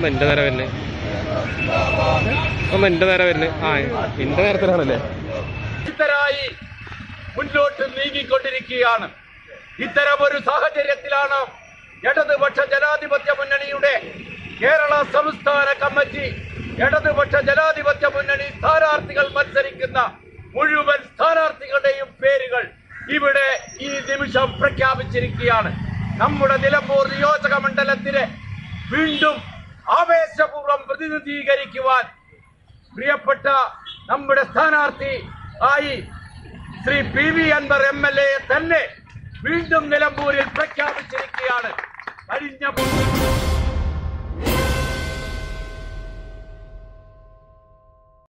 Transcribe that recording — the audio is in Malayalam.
ഒന്ന് എന്റെ നേരെ വരുന്നത് ഒന്ന് എന്റെ നേരെ വരുന്നത് ആ എന്റെ നേരത്തിലാണല്ലേ ഇത്തരായി മുന്നോട്ട് നീങ്ങിക്കൊണ്ടിരിക്കുകയാണ് ഇത്തരമൊരു സാഹചര്യത്തിലാണ് ഇടതുപക്ഷ ജനാധിപത്യ മുന്നണിയുടെ കേരള സംസ്ഥാന കമ്മിറ്റി ഇടതുപക്ഷ ജനാധിപത്യ മുന്നണി സ്ഥാനാർത്ഥികൾ മത്സരിക്കുന്ന മുഴുവൻ സ്ഥാനാർത്ഥികളുടെയും പേരുകൾ ഇവിടെ ഈ നിമിഷം പ്രഖ്യാപിച്ചിരിക്കുകയാണ് നമ്മുടെ നിലമ്പൂർ നിയോജക മണ്ഡലത്തിലെ വീണ്ടും ആവേശപൂർവ്വം പ്രതിനിധീകരിക്കുവാൻ പ്രിയപ്പെട്ട നമ്മുടെ സ്ഥാനാർത്ഥി ആയി Shri P V Anvar M L എയെ തന്നെ വീണ്ടും നിലമ്പൂരിൽ പ്രഖ്യാപിച്ചിരിക്കുകയാണ് കഴിഞ്ഞ